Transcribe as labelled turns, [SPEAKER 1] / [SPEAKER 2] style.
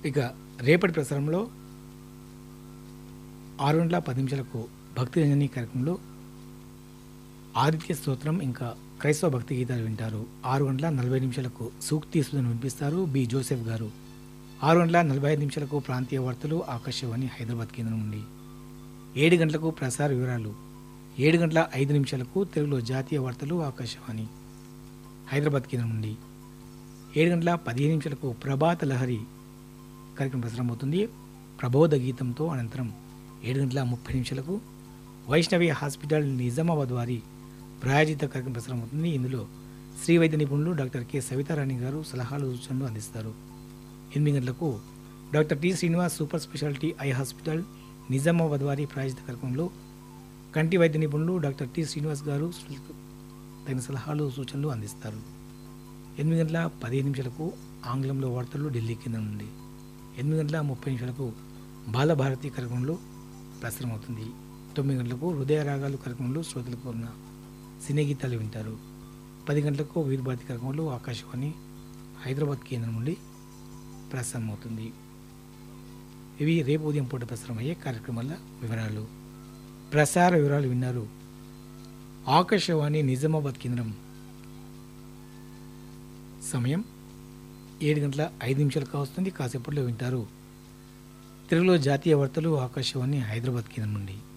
[SPEAKER 1] ఇక రేపటి ప్రసారంలో ఆరు గంటల పది నిమిషాలకు భక్తి రంజని కార్యక్రమంలో ఆదిత్య స్తోత్రం ఇంకా క్రైస్తవ భక్తి గీతాలు వింటారు ఆరు గంటల నలభై నిమిషాలకు సూక్తి సుధను వినిపిస్తారు బి జోసెఫ్ గారు ఆరు గంటల నలభై ఐదు నిమిషాలకు ప్రాంతీయ వార్తలు ఆకాశవాణి హైదరాబాద్ కేంద్రం నుండి ఏడు గంటలకు ప్రసార వివరాలు ఏడు గంటల ఐదు నిమిషాలకు తెలుగులో జాతీయ వార్తలు ఆకాశవాణి హైదరాబాద్ కేంద్రం నుండి ఏడు గంటల పదిహేను నిమిషాలకు ప్రభాత లహరి కార్యక్రమం ప్రసారం అవుతుంది ప్రబోధ గీతంతో అనంతరం ఏడు గంటల ముప్పై నిమిషాలకు వైష్ణవి హాస్పిటల్ నిజామాబాద్ వారి ప్రాయోజిత కార్యక్రమం ప్రసారం అవుతుంది ఇందులో శ్రీ వైద్య నిపుణులు డాక్టర్ కె సవితారాణి గారు సలహాలు సూచనలు అందిస్తారు ఎనిమిది గంటలకు doctor T Srinivas super speciality eye hospital Nizamabad వారి ప్రాయోజిత కార్యక్రమంలో కంటి వైద్య నిపుణులు డాక్టర్ టి శ్రీనివాస్ గారు తగిన సలహాలు సూచనలు అందిస్తారు ఎనిమిది గంటల పదిహేను నిమిషాలకు ఆంగ్లంలో వార్తలు ఢిల్లీ కేంద్రం నుండి ఎనిమిది గంటల ముప్పై నిమిషాలకు బాలభారతి కార్యక్రమంలో ప్రసారం అవుతుంది తొమ్మిది గంటలకు హృదయ రాగాలు కార్యక్రమంలో శ్రోతలకు ఉన్న సినీ గీతాలు వింటారు పది గంటలకు వీరభారతి కార్యక్రమంలో ఆకాశవాణి హైదరాబాద్ కేంద్రం నుండి ప్రసారం అవుతుంది ఇవి రేపు ఉదయం పూట ప్రసారం అయ్యే కార్యక్రమాల వివరాలు ప్రసార వివరాలు విన్నారు ఆకాశవాణి నిజామాబాద్ కేంద్రం సమయం ఏడు గంటల ఐదు నిమిషాలు కావస్తుంది కాసేపట్లో వింటారు తెలుగులో జాతీయ వార్తలు ఆకాశవాణి హైదరాబాద్ కేంద్రం నుండి